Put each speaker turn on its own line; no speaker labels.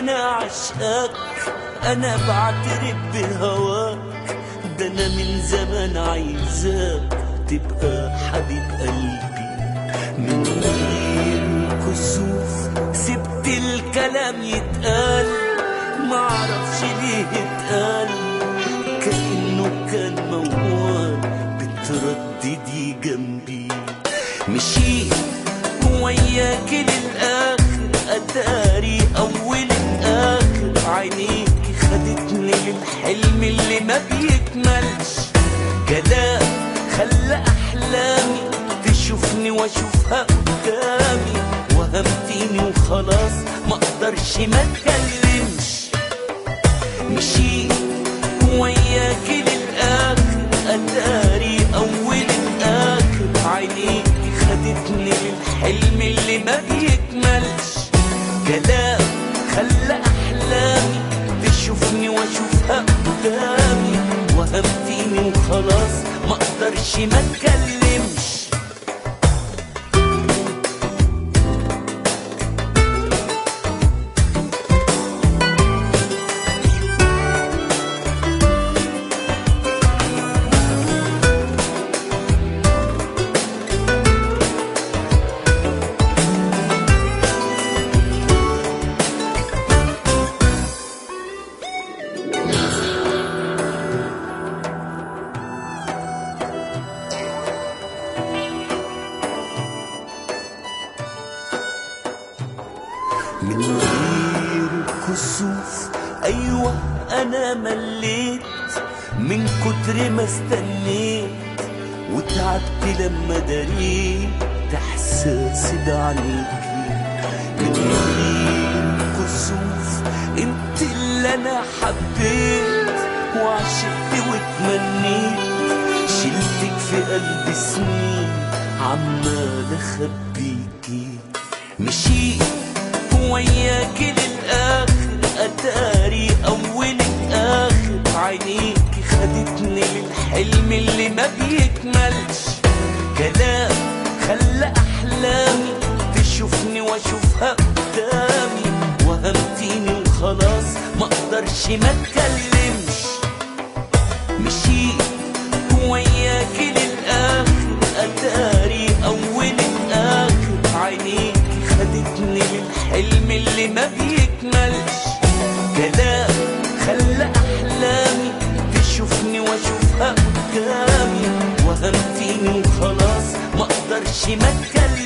انا عشقك انا بعترف بهواك ده انا من زمان عايزاك تبقى حبيب قلبي من غير كسوف سبت الكلام يتقال معرفش ليه اتقال كأنه كان موال بترددي جنبي مشيت وياك للآخر أداري أول الآخر عينيك خدتني للحلم اللي ما بيكملش كلام خلى أحلامي تشوفني وأشوفها قدامي وهمتيني وخلاص ما أقدرش ما أتكلمش مشيت وياك للآخر أداري أول الآخر عينيك خدتني للحلم اللي ما بيكملش كلام خلى أحلامي تشوفني وأشوفها قدامي وهمتيني وخلاص ما أقدرش ما أتكلمش من غير كسوف ايوه انا مليت من كتر ما استنيت وتعبت لما دريت احساسي ده عنيكي من غير كسوف انت اللي انا حبيت وعشقت واتمنيت شلتك في قلبي سنين عمال اخبيكي مشيت وياك للآخر أتاري أول الآخر عينيك خدتني للحلم اللي ما بيكملش كلام خلى أحلامي تشوفني وأشوفها قدامي وهمتيني وخلاص ما أقدرش ما أتكلمش مشيت وياك للآخر أتاري أول الآخر عينيك خدتني للحلم اللي ما بيكملش كلام خلى أحلامي تشوفني وأشوفها قدامي وهمتيني وخلاص ما أقدرش ما أتكلم